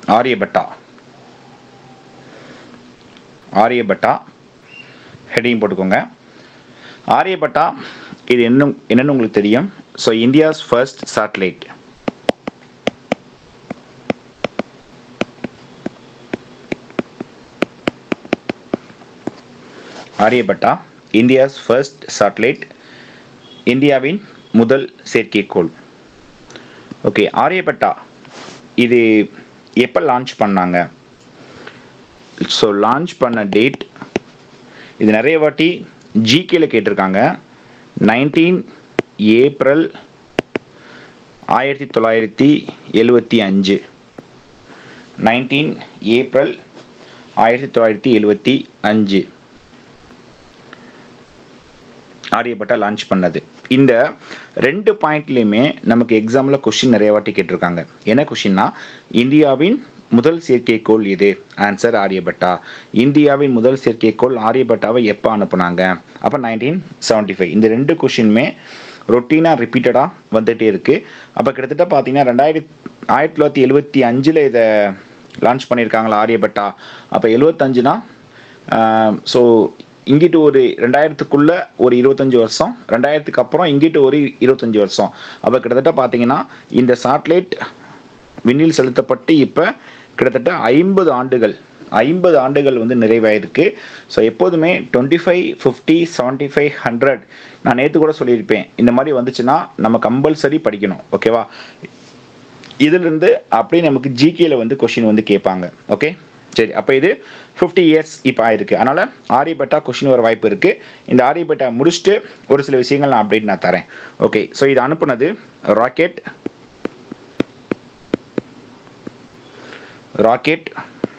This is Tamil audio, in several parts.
ஆரியபட்டா ஆரியபட்டா ஹெட்டிங் போட்டுக்கோங்க ஆரியபட்டா இது என்ன என்னன்னு உங்களுக்கு தெரியும் so India's first satellite Aryabhata India's first satellite இந்தியாவின் முதல் செயற்கைக்கோள் ஓகே ஆரியபட்டா இது எப்போ லான்ச் பண்ணாங்க ஸோ லான்ச் பண்ண டேட் இது நிறைய வாட்டி ஜிகேல கேட்டிருக்காங்க நைன்டீன் ஏப்ரல் ஆயிரத்தி தொள்ளாயிரத்தி எழுவத்தி அஞ்சு நைன்டீன் ஏப்ரல் ஆயிரத்தி தொள்ளாயிரத்தி எழுவத்தி அஞ்சு ஆரியப்பட்டா லான்ச் பண்ணது இந்த ரெண்டு பாயிண்ட்லையுமே நமக்கு எக்ஸாமில் கொஷின் நிறைய வாட்டி கேட்டிருக்காங்க என்ன கொஷின்னா இந்தியாவின் முதல் செயற்கைக்கோள் இது ஆன்சர் ஆரியபட்டா இந்தியாவின் முதல் செயற்கைக்கோள் ஆரியபட்டாவை எப்போ அனுப்புனாங்க அப்போ நைன்டீன் செவன்ட்டி ஃபைவ் இந்த ரெண்டு கொஷினுமே ரொட்டீனாக ரிப்பீட்டடாக வந்துகிட்டே இருக்குது அப்போ கிட்டத்தட்ட பார்த்தீங்கன்னா ரெண்டாயிரத்தி ஆயிரத்தி தொள்ளாயிரத்தி எழுபத்தி அஞ்சில் இதை லான்ச் பண்ணியிருக்காங்களா ஆரியபட்டா அப்போ எழுபத்தஞ்சுனா ஸோ இங்கிட்டு ஒரு ரெண்டாயிரத்துக்குள்ள ஒரு இருபத்தஞ்சு வருஷம் ரெண்டாயிரத்துக்கு அப்புறம் இங்கிட்டு ஒரு இருபத்தஞ்சு வருஷம் அப்போ கிட்டத்தட்ட பார்த்தீங்கன்னா இந்த சாட்டிலைட் விண்ணில் செலுத்தப்பட்டு இப்போ கிட்டத்தட்ட ஐம்பது ஆண்டுகள் ஐம்பது ஆண்டுகள் வந்து நிறைவாயிருக்கு ஸோ எப்போதுமே twenty five fifty seventy five hundred நான் நேற்று கூட சொல்லியிருப்பேன் இந்த மாதிரி வந்துச்சுன்னா நம்ம கம்பல்சரி படிக்கணும் ஓகேவா இதிலிருந்து அப்படியே நமக்கு ஜிகேல வந்து கொஷின் வந்து கேட்பாங்க ஓகே சரி அப்போ இது ஃபிஃப்டி இயர்ஸ் இப்போ ஆயிருக்கு அதனால் ஆரியபட்டா கொஷின் வர வாய்ப்பு இருக்குது இந்த ஆரியபட்டா முடிச்சுட்டு ஒரு சில விஷயங்கள் நான் அப்டேட் நான் தரேன் ஓகே ஸோ இது அனுப்புனது rocket rocket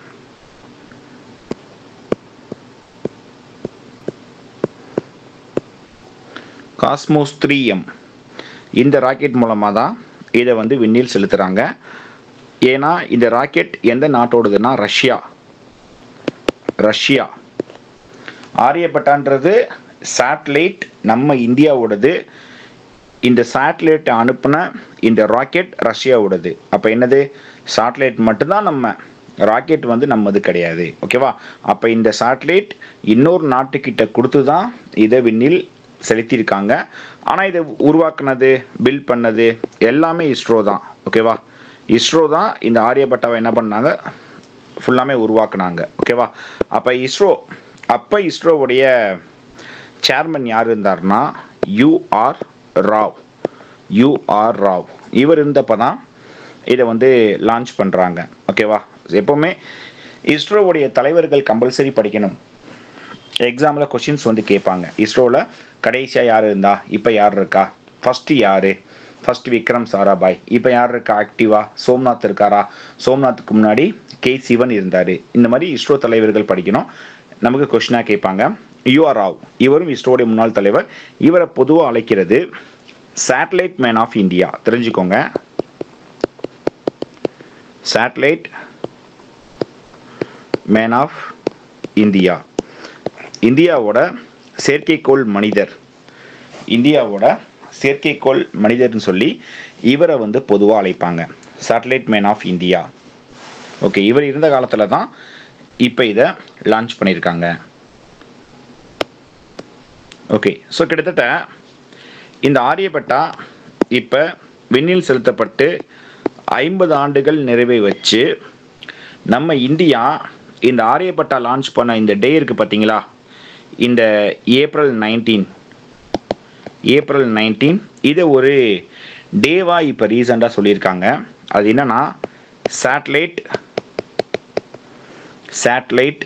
Kosmos three M இந்த ராக்கெட் மூலமாக தான் இதை வந்து விண்ணில் செலுத்துகிறாங்க ஏன்னா இந்த ராக்கெட் எந்த நாட்டோடதுன்னா ரஷ்யா ரஷ்யா ஆரியப்பட்டான்றது சேட்டலைட் நம்ம இந்தியாவோடது இந்த சேட்டலைட்டை அனுப்புன இந்த ராக்கெட் ரஷ்யாவோடது அப்போ என்னது சேட்டலைட் மட்டும்தான் நம்ம ராக்கெட் வந்து நம்மது கிடையாது ஓகேவா அப்போ இந்த சேட்டலைட் இன்னொரு நாட்டுக்கிட்ட கொடுத்து தான் இதை விண்ணில் செலுத்தியிருக்காங்க ஆனால் இதை உருவாக்குனது பில்ட் பண்ணது எல்லாமே இஸ்ரோ தான் ஓகேவா இஸ்ரோ தான் இந்த ஆரியபட்டாவை என்ன பண்ணாங்க ஃபுல்லாமே உருவாக்குனாங்க ஓகேவா அப்போ இஸ்ரோ அப்போ இஸ்ரோவுடைய சேர்மன் யார் இருந்தார்னா யூஆர் ராவ் யூஆர் ராவ் இவர் இருந்தப்போ தான் இதை வந்து லான்ச் பண்ணுறாங்க ஓகேவா எப்போவுமே இஸ்ரோவுடைய தலைவர்கள் கம்பல்சரி படிக்கணும் எக்ஸாமில் கொஷின்ஸ் வந்து கேட்பாங்க இஸ்ரோவில் கடைசியாக யார் இருந்தா இப்போ யார் இருக்கா ஃபஸ்ட்டு யார் ஃபர்ஸ்ட் விக்ரம் சாராபாய் இப்போ யார் இருக்கா ஆக்டிவா சோம்நாத் இருக்காரா சோம்நாத்துக்கு முன்னாடி கே சிவன் இருந்தார் இந்த மாதிரி இஸ்ரோ தலைவர்கள் படிக்கணும் நமக்கு கொஷினாக கேட்பாங்க யூஆர் ராவ் இவரும் இஸ்ரோடைய முன்னாள் தலைவர் இவரை பொதுவாக அழைக்கிறது சேட்டலைட் மேன் ஆஃப் இந்தியா தெரிஞ்சுக்கோங்க சேட்டலைட் மேன் ஆஃப் இந்தியா இந்தியாவோட செயற்கைக்கோள் மனிதர் இந்தியாவோட செயற்கைக்கோள் மனிதர்னு சொல்லி இவரை வந்து பொதுவாக அழைப்பாங்க satellite man of India okay இவர் இருந்த காலத்தில் தான் இப்போ இதை லான்ச் பண்ணியிருக்காங்க ஓகே ஸோ கிட்டத்தட்ட இந்த ஆரியப்பட்டா இப்போ விண்ணில் செலுத்தப்பட்டு ஐம்பது ஆண்டுகள் நிறைவை வச்சு நம்ம இந்தியா இந்த ஆரியப்பட்டா லான்ச் பண்ண இந்த டே இருக்குது பார்த்தீங்களா இந்த ஏப்ரல் நைன்டீன் ஏப்ரல் நைன்டீன் இதை ஒரு டேவாக இப்போ ரீசெண்டாக சொல்லியிருக்காங்க அது என்னன்னா satellite satellite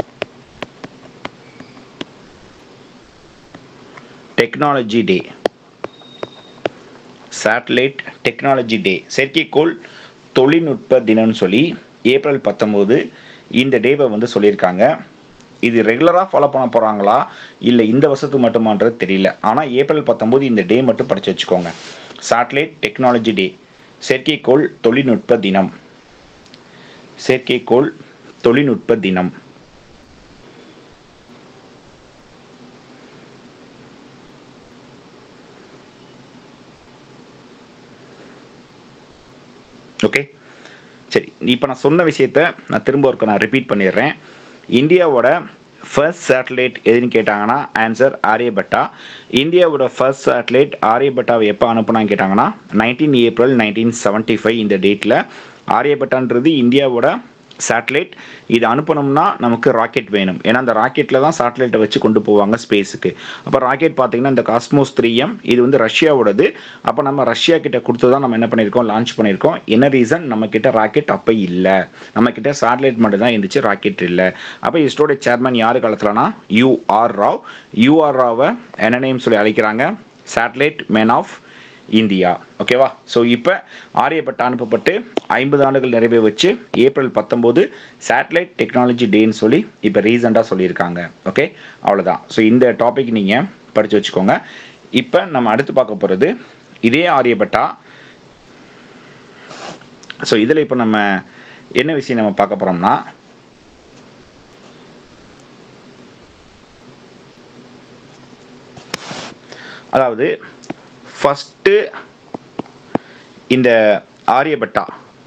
technology day satellite technology day செயற்கைக்கோள் தொழில்நுட்ப தினம்னு சொல்லி ஏப்ரல் பத்தொம்போது இந்த டேவை வந்து சொல்லியிருக்காங்க இது ரெகுலராக ஃபாலோ பண்ண போகிறாங்களா இல்லை இந்த வருஷத்துக்கு மட்டுமான்றது தெரியல ஆனால் ஏப்ரல் பத்தொம்போது இந்த டே மட்டும் படித்து வச்சுக்கோங்க சேட்டலைட் டெக்னாலஜி டே செயற்கைக்கோள் தொழில்நுட்ப தினம் செயற்கைக்கோள் தொழில்நுட்ப தினம் ஓகே சரி இப்போ நான் சொன்ன விஷயத்த நான் திரும்ப ஒருக்க நான் ரிப்பீட் பண்ணிடுறேன் இந்தியாவோட ஃபர்ஸ்ட் சேட்டலைட் எதுன்னு கேட்டாங்கன்னா ஆன்சர் ஆரியபட்டா இந்தியாவோட ஃபர்ஸ்ட் சேட்டலைட் ஆரியபட்டாவை எப்போ அனுப்புனான்னு கேட்டாங்கன்னா nineteen April nineteen seventy five இந்த டேட்டில் ஆரியபட்டான்றது இந்தியாவோட சேட்டலைட் இது அனுப்பணும்னா நமக்கு ராக்கெட் வேணும் ஏன்னா அந்த ராக்கெட்டில் தான் சேட்டலைட்டை வச்சு கொண்டு போவாங்க ஸ்பேஸுக்கு அப்போ ராக்கெட் பார்த்தீங்கன்னா இந்த காஸ்மோஸ் த்ரீ எம் இது வந்து ரஷ்யாவோடது அப்போ நம்ம ரஷ்யா கிட்ட கொடுத்து தான் நம்ம என்ன பண்ணியிருக்கோம் லான்ச் பண்ணியிருக்கோம் என்ன ரீசன் நம்ம கிட்ட ராக்கெட் அப்போ இல்லை நம்ம கிட்ட சேட்டலைட் மட்டும் தான் இருந்துச்சு ராக்கெட் இல்லை அப்போ இஸ்ரோட சேர்மன் யார் காலத்துலனா யூஆர் ராவ் யூஆர் ராவை என்ன நேம் சொல்லி அழைக்கிறாங்க சேட்டலைட் மேன் ஆஃப் இந்தியா ஓகேவா ஸோ இப்போ ஆரியப்பட்ட அனுப்பப்பட்டு ஐம்பது ஆண்டுகள் நிறைவே வச்சு ஏப்ரல் பத்தொம்போது சேட்டலைட் டெக்னாலஜி டேன்னு சொல்லி இப்போ ரீசெண்டாக சொல்லியிருக்காங்க ஓகே அவ்வளோதான் ஸோ இந்த டாபிக் நீங்கள் படித்து வச்சுக்கோங்க இப்போ நம்ம அடுத்து பார்க்க போகிறது இதே ஆரியப்பட்டா ஸோ இதில் இப்போ நம்ம என்ன விஷயம் நம்ம பார்க்க போகிறோம்னா அதாவது ஃபஸ்ட்டு இந்த ஆரியபட்டா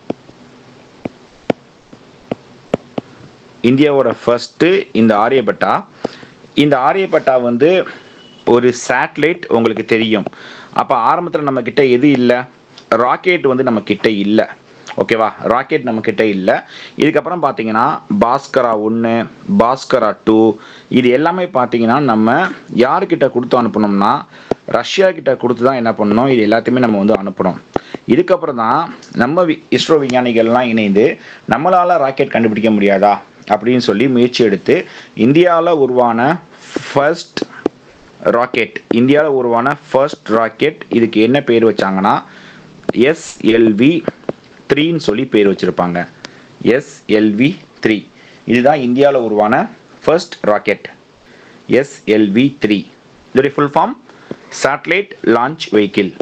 இந்தியாவோட ஃபர்ஸ்ட்டு இந்த ஆரியபட்டா இந்த ஆரியபட்டா வந்து ஒரு சேட்டலைட் உங்களுக்கு தெரியும் அப்போ ஆரம்பத்தில் நம்ம கிட்ட எது இல்லை ராக்கெட் வந்து நம்ம கிட்ட இல்லை ஓகேவா ராக்கெட் நம்ம கிட்ட இல்லை இதுக்கப்புறம் பார்த்தீங்கன்னா பாஸ்கரா ஒன்று பாஸ்கரா டூ இது எல்லாமே பார்த்தீங்கன்னா நம்ம யாருக்கிட்ட கொடுத்து அனுப்பணும்னா ரஷ்யா கிட்ட கொடுத்து தான் என்ன பண்ணணும் இது எல்லாத்தையுமே நம்ம வந்து அனுப்பணும் இதுக்கப்புறம் தான் நம்ம வி- இஸ்ரோ விஞ்ஞானிகள்லாம் இணைந்து நம்மளால ராக்கெட் கண்டுபிடிக்க முடியாதா அப்படின்னு சொல்லி முயற்சி எடுத்து இந்தியாவில் உருவான ஃபர்ஸ்ட் ராக்கெட் இந்தியாவில் உருவான ஃபர்ஸ்ட் ராக்கெட் இதுக்கு என்ன பேர் வச்சாங்கன்னா எஸ்எல்வி த்ரீன்னு சொல்லி பேர் வச்சிருப்பாங்க எஸ்எல்வி த்ரீ இதுதான் இந்தியாவில் உருவான ஃபர்ஸ்ட் ராக்கெட் எஸ்எல்வி த்ரீ இதோடைய full form satellite launch vehicle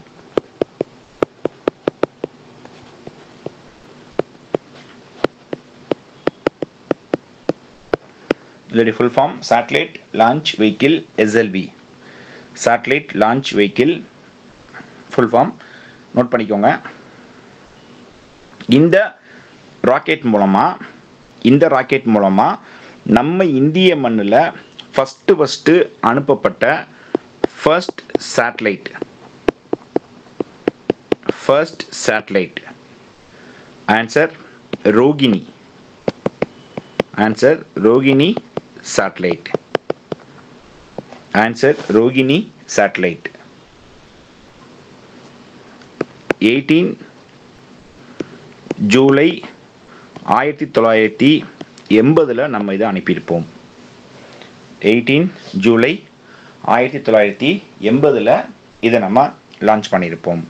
இதோடைய full form satellite launch vehicle SLV satellite launch vehicle full form note பண்ணிக்கோங்க இந்த ராக்கெட் மூலமாக இந்த ராக்கெட் மூலமாக நம்ம இந்திய மண்ணில் ஃபஸ்ட்டு ஃபஸ்ட்டு அனுப்பப்பட்ட first satellite first satellite answer Rohini answer Rohini satellite answer Rohini satellite eighteen July ஆயிரத்தி தொள்ளாயிரத்தி எண்பதில் நம்ம இதை அனுப்பியிருப்போம் எயிட்டீன் ஜூலை ஆயிரத்தி தொள்ளாயிரத்தி எண்பதில் இதை நம்ம லான்ச் பண்ணியிருப்போம்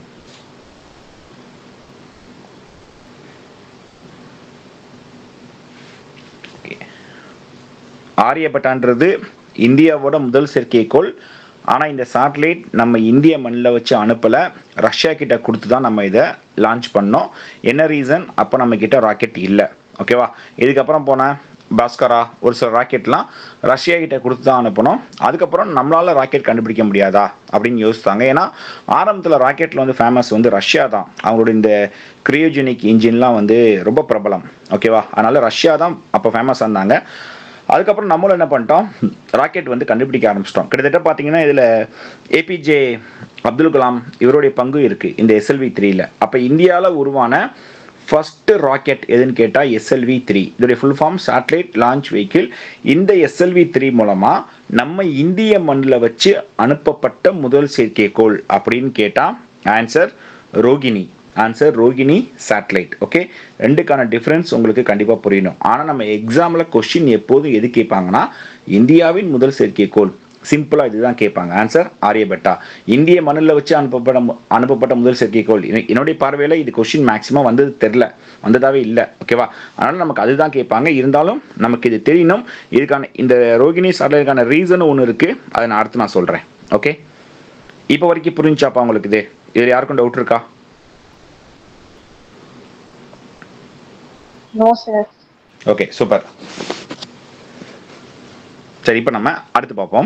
ஆரியபட்டான்றது இந்தியாவோட முதல் செயற்கைக்கோள் ஆனால் இந்த சேட்டலைட் நம்ம இந்திய மண்ணில் வச்சு அனுப்பலை ரஷ்யா கிட்ட கொடுத்து தான் நம்ம இதை லான்ச் பண்ணோம் என்ன ரீசன் அப்போ நம்ம கிட்ட ராக்கெட் இல்லை ஓகேவா இதுக்கப்புறம் போன பாஸ்கரா ஒரு சில ராக்கெட்லாம் ரஷ்யா கிட்ட கொடுத்து தான் அனுப்பணும் அதுக்கப்புறம் நம்மளால ராக்கெட் கண்டுபிடிக்க முடியாதா அப்படின்னு யோசித்தாங்க ஏன்னா ஆரம்பத்தில் ராக்கெட்டில் வந்து ஃபேமஸ் வந்து ரஷ்யா தான் அவங்களோட இந்த கிரியோஜெனிக் இன்ஜின்லாம் வந்து ரொம்ப பிரபலம் ஓகேவா அதனால ரஷ்யா தான் அப்போ ஃபேமஸ் இருந்தாங்க அதுக்கப்புறம் நம்மளும் என்ன பண்ணிட்டோம் ராக்கெட் வந்து கண்டுபிடிக்க ஆரம்பிச்சிட்டோம் கிட்டத்தட்ட பார்த்தீங்கன்னா இதில் ஏபிஜே அப்துல் கலாம் இவருடைய பங்கு இருக்குது இந்த எஸ்எல்வி த்ரீல அப்போ இந்தியாவில் உருவான ஃபர்ஸ்ட் ராக்கெட் எதுன்னு கேட்டால் எஸ்எல்வி த்ரீ இதோடைய full form satellite launch vehicle இந்த எஸ்எல்வி த்ரீ மூலமாக நம்ம இந்திய மண்ணில் வச்சு அனுப்பப்பட்ட முதல் செயற்கைக்கோள் அப்படின்னு கேட்டால் answer Rohini answer Rohini satellite okay ரெண்டுக்கான டிஃப்ரென்ஸ் உங்களுக்கு கண்டிப்பாக புரியணும் ஆனால் நம்ம எக்ஸாமில் கொஸ்டின் எப்போதும் எது கேட்பாங்கன்னா இந்தியாவின் முதல் செயற்கைக்கோள் சிம்பிளாக இதுதான் கேட்பாங்க ஆன்சர் ஆரியபட்டா இந்திய மண்ணில் வச்சு அனுப்பப்பட்ட மு- அனுப்பப்பட்ட முதல் செயற்கைக்கோள் என- என்னுடைய பார்வையில் இது கொஸ்டின் மேக்ஸிமம் வந்தது தெரில வந்ததாவே இல்லை ஓகேவா அதனால் நமக்கு அதுதான் கேட்பாங்க இருந்தாலும் நமக்கு இது தெரியணும் இதுக்கான இந்த ரோகிணி சேட்டலைட்கான ரீசனும் ஒன்று இருக்குது அதை நான் அடுத்து நான் சொல்கிறேன் ஓகே இப்போ வரைக்கும் புரிஞ்சாப்பா உங்களுக்கு இது இதில் யாருக்கும் டவுட் இருக்கா நோ சார் ஓகே சூப்பர் சரி இப்போ நம்ம அடுத்து பார்ப்போம்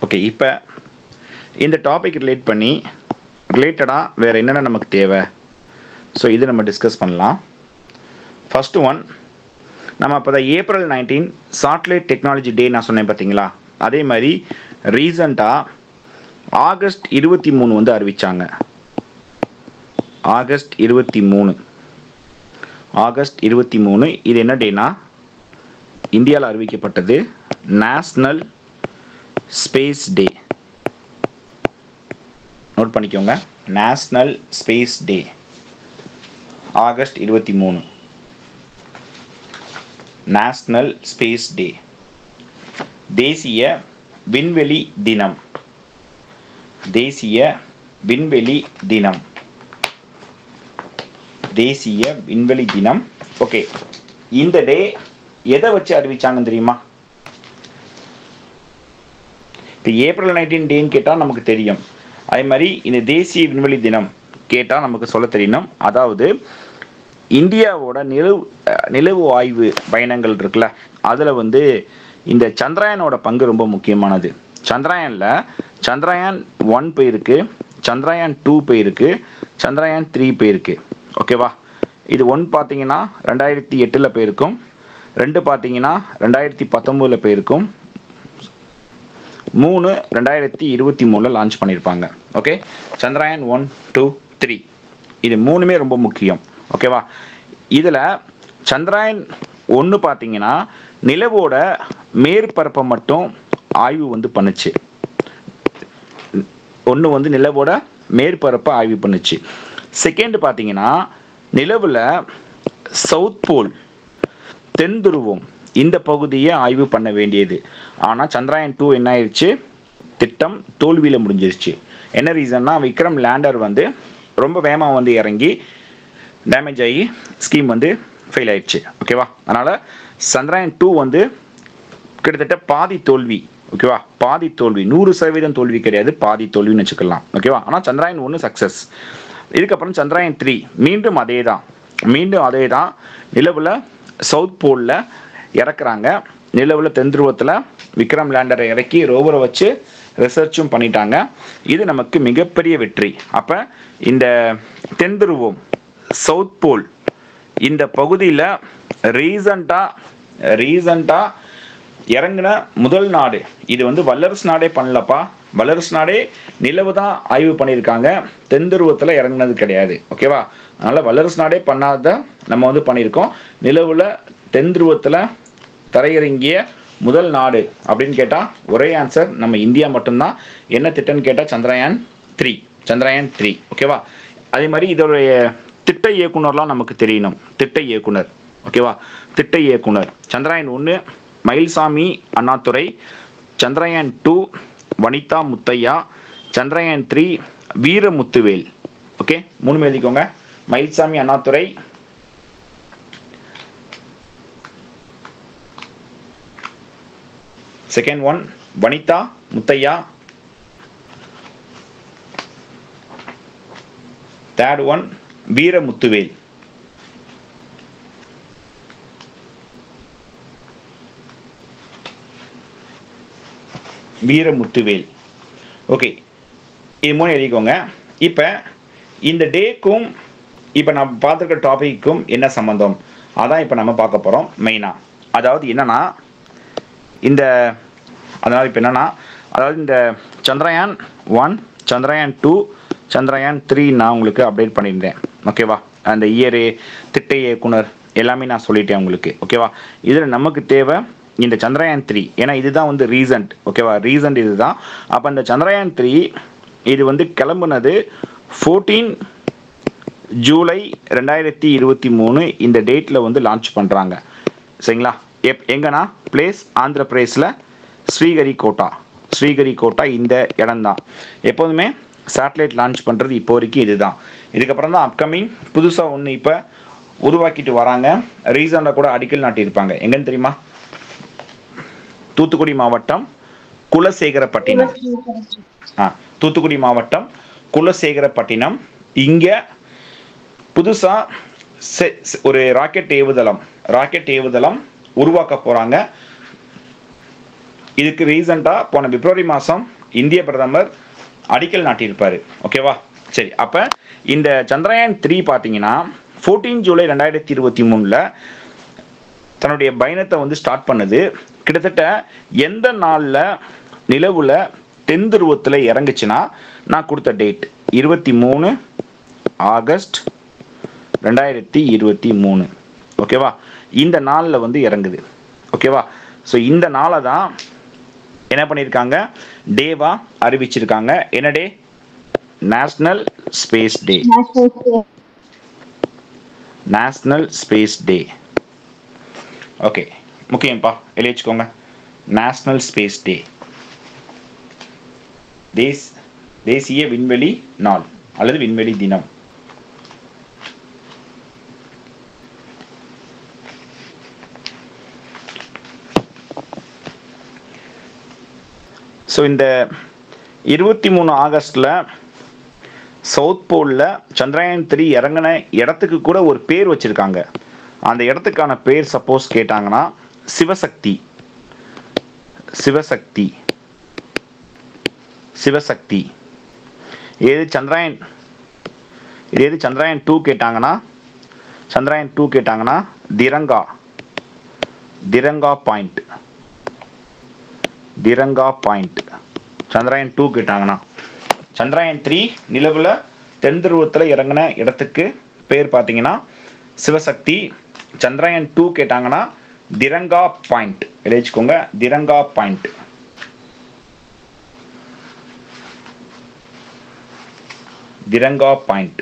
ஓகே இப்போ இந்த டாபிக் ரிலேட் பண்ணி ரிலேட்டடாக வேறு என்னென்ன நமக்கு தேவை ஸோ இது நம்ம டிஸ்கஸ் பண்ணலாம் ஃபஸ்ட்டு ஒன் நம்ம இப்போ தான் April nineteen satellite technology day நான் சொன்னேன் பார்த்தீங்களா அதே மாதிரி ரீசண்டாக ஆகஸ்ட் இருபத்தி மூணு வந்து அறிவிச்சாங்க ஆகஸ்ட் இருபத்தி மூணு ஆகஸ்ட் இருபத்தி மூணு இது என்ன டேனா இந்தியாவில் அறிவிக்கப்பட்டது நேஷ்னல் ஸ்பேஸ் டே நோட் பண்ணிக்கோங்க நேஷ்னல் ஸ்பேஸ் டே ஆகஸ்ட் இருபத்தி மூணு நேஷ்னல் ஸ்பேஸ் டே தேசிய விண்வெளி தினம் தேசிய விண்வெளி தினம் தேசிய விண்வெளி தினம் ஓகே இந்த டே எதை வச்சு அறிவிச்சாங்கன்னு தெரியுமா இப்போ ஏப்ரல் நைன்டீன் டேன்னு கேட்டால் நமக்கு தெரியும் அதே மாதிரி இந்த தேசிய விண்வெளி தினம் கேட்டால் நமக்கு சொல்ல தெரியணும் அதாவது இந்தியாவோட நிலவு அஹ், நிலவு ஆய்வு பயணங்கள் இருக்குல்ல அதில் வந்து இந்த சந்திராயனோட பங்கு ரொம்ப முக்கியமானது சந்திராயனில் சந்திராயன் ஒன் போயிருக்கு சந்திராயன் டூ போயிருக்கு சந்திராயன் த்ரீ போயிருக்கு ஓகேவா இது ஒன் பார்த்தீங்கன்னா ரெண்டாயிரத்தி எட்டில் போயிருக்கும் ரெண்டு பார்த்தீங்கன்னா ரெண்டாயிரத்தி பத்தொம்போதில் போயிருக்கும் மூணு ரெண்டாயிரத்தி இருபத்தி மூணில் லான்ச் பண்ணியிருப்பாங்க okay Chandrayaan one two three இது மூணுமே ரொம்ப முக்கியம் ஓகேவா இதில் சந்திராயன் ஒன்று பார்த்தீங்கன்னா நிலவோட மேற்பரப்பை மட்டும் ஆய்வு வந்து பண்ணுச்சு ஒன்று வந்து நிலவோட மேற்பரப்பை ஆய்வு பண்ணுச்சு செகண்ட் பார்த்தீங்கன்னா நிலவில் சவுத் போல் தென் துருவம் இந்த பகுதியை ஆய்வு பண்ண வேண்டியது ஆனால் சந்திராயன் டூ என்ன ஆயிடுச்சு திட்டம் தோல்வியில் முடிஞ்சிருச்சு என்ன ரீசன்னா விக்ரம் லேண்டர் வந்து ரொம்ப வேகமாக வந்து இறங்கி டேமேஜ் ஆகி ஸ்கீம் வந்து ஃபெயில் ஆயிடுச்சு ஓகேவா அதனால் சந்திராயன் டூ வந்து கிட்டத்தட்ட பாதி தோல்வி ஓகேவா பாதி தோல்வி நூறு சதவீதம் தோல்வி கிடையாது பாதி தோல்வின்னு வச்சுக்கலாம் ஓகேவா ஆனால் சந்திராயன் ஒன்று சக்ஸஸ் இதுக்கப்புறம் சந்திராயன் த்ரீ மீண்டும் அதே தான் மீண்டும் அதே தான் நிலவில் சவுத் போலில் இறக்குறாங்க நிலவில் தென் துருவத்தில் விக்ரம் லேண்டரை இறக்கி ரோவரை வச்சு ரிசர்ச்சும் பண்ணிட்டாங்க இது நமக்கு மிகப்பெரிய வெற்றி அப்போ இந்த தென் துருவம் சவுத் போல் இந்த பகுதியில் ரீசண்டாக ரீசண்டாக இறங்கின முதல் நாடு இது வந்து வல்லரசு நாடே பண்ணலப்பா வல்லரசு நாடே நிலவு தான் ஆய்வு பண்ணியிருக்காங்க தென் துருவத்தில் இறங்குனது கிடையாது ஓகேவா அதனால வல்லரசு நாடே பண்ணாத நம்ம வந்து பண்ணியிருக்கோம் நிலவுல தென் துருவத்தில் தரையிறங்கிய முதல் நாடு அப்படின்னு கேட்டால் ஒரே ஆன்சர் நம்ம இந்தியா மட்டும்தான் என்ன திட்டம்னு கேட்டால் சந்திரயான் த்ரீ சந்திரயான் த்ரீ ஓகேவா அதே மாதிரி இதோடைய திட்ட இயக்குனர்லாம் நமக்கு தெரியணும் திட்ட இயக்குனர் ஓகேவா திட்ட இயக்குனர் சந்திராயன் ஒன்று Mylswamy Annadurai Chandrayaan two Vanitha Muthayya Chandrayaan three Veeramuthuvel okay மூணு எழுதிக்கோங்க Mylswamy Annadurai second one Vanitha Muthayya third one Veeramuthuvel Veeramuthuvel okay இது மூணு எழுதிக்கோங்க இப்போ இந்த டேக்கும் இப்போ நம்ம பார்த்துருக்க டாபிக்கும் என்ன சம்மந்தம் அதான் இப்போ நம்ம பார்க்க போகிறோம் மெயினாக அதாவது என்னன்னா இந்த அதாவது இப்போ என்னன்னா அதாவது இந்த Chandrayaan one Chandrayaan two Chandrayaan three நான் உங்களுக்கு அப்டேட் பண்ணியிருந்தேன் ஓகேவா அந்த இயரு திட்ட இயக்குனர் எல்லாமே நான் சொல்லிட்டேன் உங்களுக்கு ஓகேவா இதில் நமக்கு தேவை இந்த சந்திரயான் த்ரீ ஏன்னா இதுதான் வந்து ரீசன்ட் ஓகேவா ரீசன்ட் இதுதான் அப்போ இந்த சந்திரயான் த்ரீ இது வந்து கிளம்புனது ஃபோர்டீன் ஜூலை ரெண்டாயிரத்தி இருபத்தி மூணு இந்த டேட்டில் வந்து லான்ச் பண்ணுறாங்க சரிங்களா எப் எங்கன்னா பிளேஸ் ஆந்திர பிரதேசில் ஸ்ரீஹரிகோட்டா ஸ்ரீஹரிகோட்டா இந்த இடம்தான் எப்போதுமே சேட்டலைட் லான்ச் பண்ணுறது இப்போ வரைக்கும் இதுதான் இதுக்கப்புறம் தான் அப்கமிங் புதுசாக ஒன்று இப்போ உருவாக்கிட்டு வராங்க ரீசண்டாக கூட அடிக்கல் நாட்டியிருப்பாங்க எங்கன்னு தெரியுமா தூத்துக்குடி மாவட்டம் குலசேகரப்பட்டினம் ஆ தூத்துக்குடி மாவட்டம் குலசேகரப்பட்டினம் இங்கே புதுசாக ஒரு ராக்கெட் ஏவுதளம் ராக்கெட் ஏவுதளம் உருவாக்க போகிறாங்க இதுக்கு ரீசெண்டாக போன பிப்ரவரி மாதம் இந்திய பிரதமர் அடிக்கல் நாட்டியிருப்பார் ஓகேவா சரி அப்போ இந்த சந்திரயான் த்ரீ பார்த்தீங்கன்னா ஃபோர்டீன் ஜூலை ரெண்டாயிரத்தி இருபத்தி மூணில் தன்னுடைய பயணத்தை வந்து ஸ்டார்ட் பண்ணுது கிட்டத்தட்ட எந்த நாளில் நிலவுல தென் துருவத்தில் இறங்குச்சுன்னா நான் கொடுத்த டேட் இருபத்தி மூணு ஆகஸ்ட் ரெண்டாயிரத்தி இருபத்தி மூணு ஓகேவா இந்த நாளில் வந்து இறங்குது ஓகேவா ஸோ இந்த நாளை தான் என்ன பண்ணியிருக்காங்க டேவா அறிவிச்சிருக்காங்க என்ன day national space day national space day okay முக்கியம்ப்பா எழுதி வச்சுக்கோங்க நேஷ்னல் ஸ்பேஸ் டே தேஸ் தேசிய விண்வெளி நாள் அல்லது விண்வெளி தினம் ஸோ இந்த இருபத்தி மூணு ஆகஸ்டில் சவுத் போலில் சந்திரயான் த்ரீ இறங்கின இடத்துக்கு கூட ஒரு பேர் வச்சுருக்காங்க அந்த இடத்துக்கான பேர் சப்போஸ் கேட்டாங்கன்னா சிவசக்தி சிவசக்தி சிவசக்தி ஏது சந்திராயன் இது எது சந்திராயன் டூ கேட்டாங்கன்னா சந்திராயன் டூ கேட்டாங்கன்னா Tiranga Tiranga point Tiranga point Chandrayaan two கேட்டாங்கன்னா சந்திராயன் த்ரீ நிலவில் தென் துருவத்தில் இறங்கின இடத்துக்கு பேர் பார்த்தீங்கன்னா சிவசக்தி சந்திராயன் டூ கேட்டாங்கன்னா திரங்கா பாயிண்ட் எழுதிச்சுக்கோங்க திரங்கா பாயிண்ட் திரங்கா பாயிண்ட்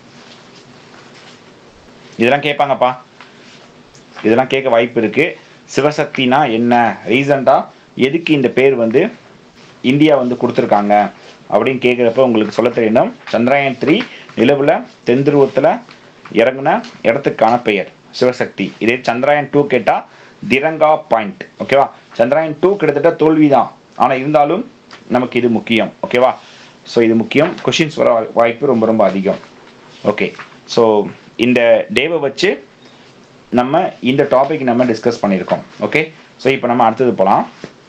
இதெல்லாம் கேட்பாங்கப்பா இதெல்லாம் கேட்க வாய்ப்பு இருக்கு சிவசக்தினா என்ன ரீசண்டா எதுக்கு இந்த பேர் வந்து இந்தியா வந்து கொடுத்துருக்காங்க அப்படின்னு கேட்குறப்ப உங்களுக்கு சொல்ல தெரியணும் சந்திராயன் த்ரீ நிலவில் தென் துருவத்தில் இறங்கின இடத்துக்கான பெயர் சிவசக்தி இதே சந்திராயன் டூ கேட்டால் திரங்கா பாயிண்ட் ஓகேவா சந்திராயன் டூ கிட்டத்தட்ட தோல்வி தான் ஆனால் இருந்தாலும் நமக்கு இது முக்கியம் ஓகேவா ஸோ இது முக்கியம் கொஷின்ஸ் வர வாய்ப்பு ரொம்ப ரொம்ப அதிகம் ஓகே ஸோ இந்த டேவை வச்சு நம்ம இந்த டாபிக் நம்ம டிஸ்கஸ் பண்ணியிருக்கோம் ஓகே ஸோ இப்போ நம்ம அடுத்தது போகலாம்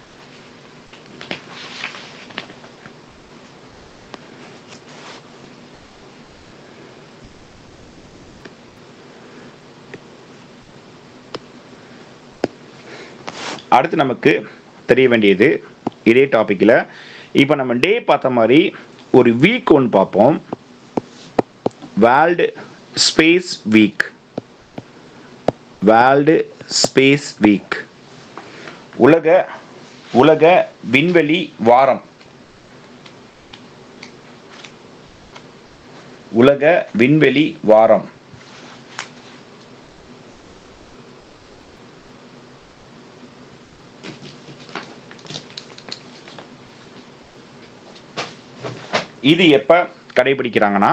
அடுத்து நமக்கு தெரிய வேண்டியது இதே டாப்பிக்கில் இப்போ நம்ம டே பார்த்த மாதிரி ஒரு வீக் ஒன்று பார்ப்போம் world space week world space week உலக உலக விண்வெளி வாரம் உலக விண்வெளி வாரம் இது எப்போ கடைபிடிக்கிறாங்கன்னா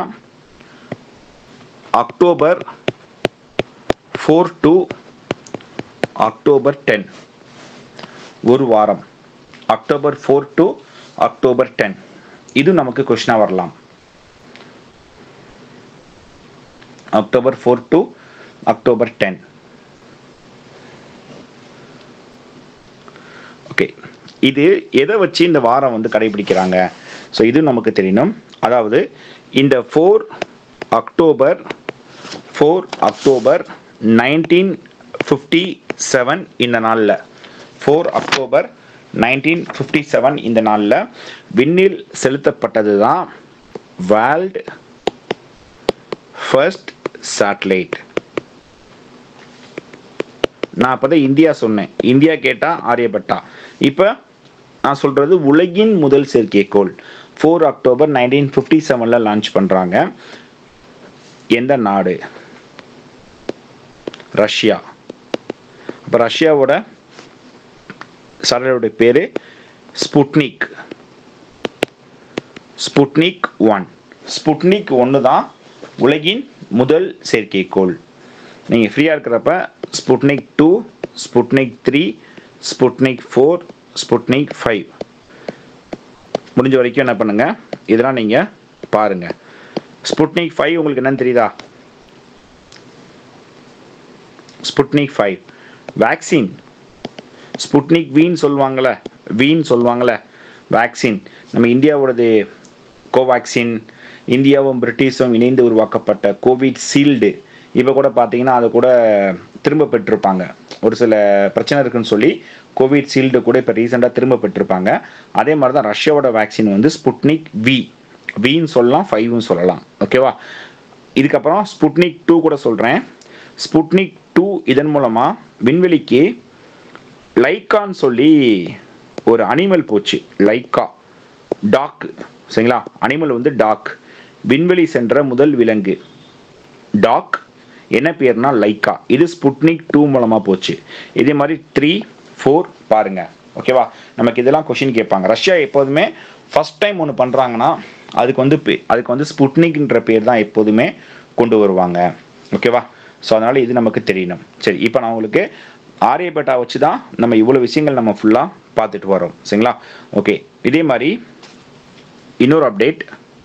October four to October ten ஒரு வாரம் October four to October ten இது நமக்கு கொஷினாக வரலாம் October four to October ten okay இது எதை வச்சு இந்த வாரம் வந்து கடைபிடிக்கிறாங்க ஸோ இது நமக்கு தெரியணும் அதாவது இந்த four October four October nineteen fifty seven இந்த நாளில் four October nineteen fifty seven இந்த நாளில் விண்ணில் செலுத்தப்பட்டது தான் வேர்ல்டு ஃபர்ஸ்ட் சேட்டலைட் நான் அப்போ தான் இந்தியா சொன்னேன் இந்தியா கேட்டால் ஆரியப்பட்டா இப்போ நான் சொல்கிறது உலகின் முதல் செயற்கைக்கோள் ஃபோர் அக்டோபர் நைன்டீன் ஃபிஃப்டி செவனில் லான்ச் பண்ணுறாங்க எந்த நாடு ரஷ்யா அப்போ ரஷ்யாவோட சேட்டலைட்டோட பேர் ஸ்புட்னிக் ஸ்புட்னிக் ஒன் ஸ்புட்னிக் ஒன்று தான் உலகின் முதல் செயற்கைக்கோள் நீங்கள் ஃப்ரீயாக இருக்கிறப்ப Sputnik two Sputnik three Sputnik four Sputnik five முடிஞ்ச வரைக்கும் என்ன பண்ணுங்க இதெல்லாம் நீங்கள் பாருங்கள் ஸ்புட்னிக் ஃபைவ் உங்களுக்கு என்னன்னு தெரியுதா ஸ்புட்னிக் ஃபைவ் வேக்சின் ஸ்புட்னிக் வீன் சொல்லுவாங்கள்ல வீன் சொல்லுவாங்கள்ல வேக்சின் நம்ம இந்தியாவோடது கோவேக்சின் இந்தியாவும் பிரிட்டிஷும் இணைந்து உருவாக்கப்பட்ட கோவிட் சீல்டு இப்போ கூட பார்த்தீங்கன்னா அதை கூட திரும்ப பெற்றிருப்பாங்க ஒரு சில பிரச்சனை இருக்குன்னு சொல்லி கோவிட் சீல்டு கூட இப்போ ரீசெண்டாக திரும்ப பெற்றிருப்பாங்க அதே மாதிரி தான் ரஷ்யாவோட வேக்சின் வந்து ஸ்புட்னிக் வி வின்னு சொல்லலாம் ஃபைவ்னு சொல்லலாம் ஓகேவா இதுக்கப்புறம் ஸ்புட்னிக் டூ கூட சொல்கிறேன் ஸ்புட்னிக் டூ இதன் மூலமாக விண்வெளிக்கு லைக்கான்னு சொல்லி ஒரு அனிமல் போச்சு லைக்கா டாக் சரிங்களா அனிமல் வந்து டாக் விண்வெளி சென்ற முதல் விலங்கு டாக் என்ன பேர்னா லைக்கா இது ஸ்புட்னிக் டூ மூலமாக போச்சு இதே மாதிரி த்ரீ ஃபோர் பாருங்க ஓகேவா நமக்கு இதெல்லாம் கொஷின் கேட்பாங்க ரஷ்யா எப்போதுமே ஃபர்ஸ்ட் டைம் ஒன்று பண்ணுறாங்கன்னா அதுக்கு வந்து பே- அதுக்கு வந்து ஸ்புட்னிக்ன்ற பேர் தான் எப்போதுமே கொண்டு வருவாங்க ஓகேவா ஸோ அதனால் இது நமக்கு தெரியணும் சரி இப்போ நான் உங்களுக்கு ஆரியபேட்டா வச்சு தான் நம்ம இவ்வளோ விஷயங்கள் நம்ம ஃபுல்லாக பார்த்துட்டு வரோம் சரிங்களா ஓகே இதே மாதிரி இன்னொரு update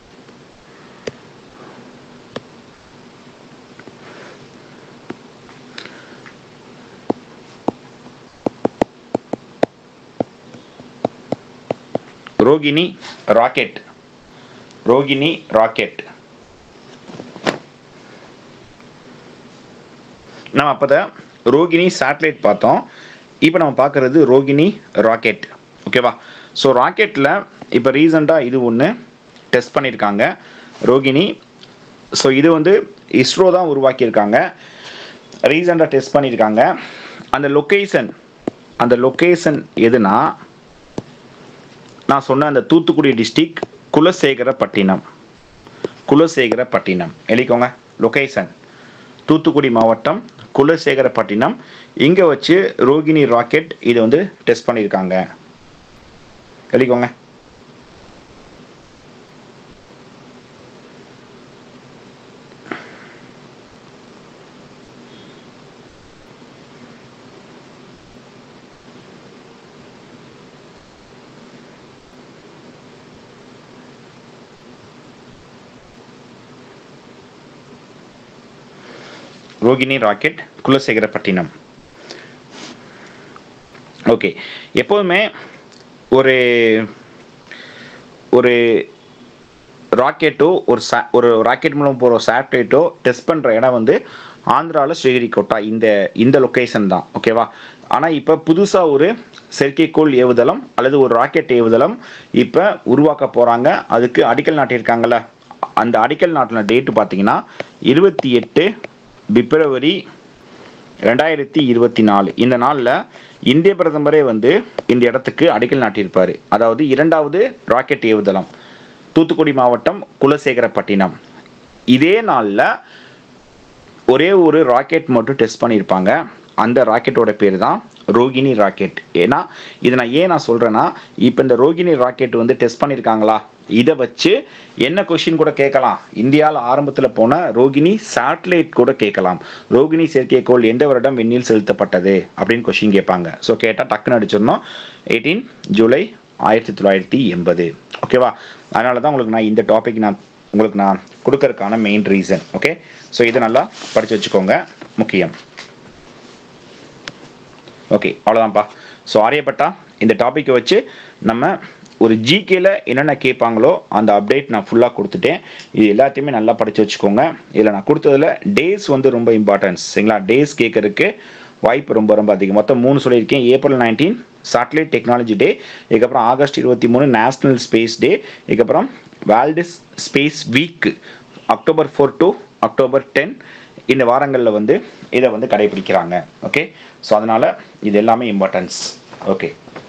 Rohini rocket Rohini rocket நம்ம அப்போதான் ரோகிணி சேட்டலைட் பார்த்தோம் இப்போ நம்ம பார்க்குறது ரோகிணி ராக்கெட் ஓகேவா ஸோ ராக்கெட்டில் இப்போ ரீசெண்டாக இது ஒன்று டெஸ்ட் பண்ணியிருக்காங்க ரோகிணி ஸோ இது வந்து இஸ்ரோ தான் உருவாக்கியிருக்காங்க ரீசெண்டாக டெஸ்ட் பண்ணியிருக்காங்க அந்த லொக்கேஷன் அந்த லொக்கேஷன் எதுனா நான் சொன்ன அந்த தூத்துக்குடி டிஸ்ட்ரிக்ட் குலசேகரப்பட்டினம் குலசேகரப்பட்டினம் எழுதிக்கோங்க லொகேஷன் தூத்துக்குடி மாவட்டம் குலசேகரப்பட்டினம் இங்கே வச்சு ரோகிணி ராக்கெட் இதை வந்து டெஸ்ட் பண்ணியிருக்காங்க எழுதிக்கோங்க ரோகிணி ராக்கெட் குலசேகரப்பட்டினம் ஓகே எப்போதுமே ஒரு ஒரு ராக்கெட்டோ ஒரு சா ஒரு ராக்கெட் மூலம் போகிற சேட்டலைட்டோ டெஸ்ட் பண்ணுற இடம் வந்து ஆந்திராவில் ஸ்ரீஹரிகோட்டா இந்த இந்த லொக்கேஷன் தான் ஓகேவா ஆனால் இப்போ புதுசாக ஒரு செயற்கைக்கோள் ஏவுதளம் அல்லது ஒரு ராக்கெட் ஏவுதளம் இப்போ உருவாக்க போகிறாங்க அதுக்கு அடிக்கல் நாட்டியிருக்காங்கல்ல அந்த அடிக்கல் நாட்டின டேட்டு பார்த்தீங்கன்னா இருபத்தி எட்டு பிப்ரவரி ரெண்டாயிரத்தி இருபத்தி நாலு இந்த நாளில் இந்திய பிரதமரே வந்து இந்த இடத்துக்கு அடிக்கல் நாட்டியிருப்பார் அதாவது இரண்டாவது ராக்கெட் ஏவுதளம் தூத்துக்குடி மாவட்டம் குலசேகரப்பட்டினம் இதே நாளில் ஒரே ஒரு ராக்கெட் மட்டும் டெஸ்ட் பண்ணியிருப்பாங்க அந்த ராக்கெட்டோட பேர் தான் ரோகிணி ராக்கெட் ஏன்னா இதை நான் ஏன் நான் சொல்கிறேன்னா இப்போ இந்த ரோகிணி ராக்கெட் வந்து டெஸ்ட் பண்ணியிருக்காங்களா இதை வச்சு என்ன கொஷின் கூட கேட்கலாம் இந்தியாவில் ஆரம்பத்தில் போன ரோகிணி சேட்டலைட் கூட கேட்கலாம் ரோகிணி செயற்கைக்கோள் எந்த வருடம் விண்ணில் செலுத்தப்பட்டது அப்படின்னு கொஷின் கேட்பாங்க ஸோ கேட்டால் டக்குன்னு அடிச்சிடணும் எயிட்டீன் ஜூலை ஆயிரத்தி தொள்ளாயிரத்தி எண்பது ஓகேவா அதனால தான் உங்களுக்கு நான் இந்த டாபிக் நான் உங்களுக்கு நான் கொடுக்கறதுக்கான மெயின் ரீசன் ஓகே ஸோ இதை நல்லா படித்து வச்சுக்கோங்க முக்கியம் ஓகே அவ்வளோதான்ப்பா ஸோ ஆரியப்பட்டா இந்த டாப்பிக்கை வச்சு நம்ம ஒரு ஜிகேல என்னென்ன கேட்பாங்களோ அந்த அப்டேட் நான் ஃபுல்லாக கொடுத்துட்டேன் இது எல்லாத்தையுமே நல்லா படித்து வச்சுக்கோங்க இதில் நான் கொடுத்ததுல டேஸ் வந்து ரொம்ப இம்பார்ட்டன்ஸ் சரிங்களா டேஸ் கேட்கறதுக்கு வாய்ப்பு ரொம்ப ரொம்ப அதிகம் மொத்தம் மூணு சொல்லியிருக்கேன் April nineteen satellite technology day இதுக்கப்புறம் ஆகஸ்ட் இருபத்தி மூணு நேஷனல் ஸ்பேஸ் டே இதுக்கப்புறம் world space week October four to October ten இந்த வாரங்களில் வந்து இதை வந்து கடைபிடிக்கிறாங்க ஓகே ஸோ அதனால் இது எல்லாமே இம்பார்ட்டன்ஸ் ஓகே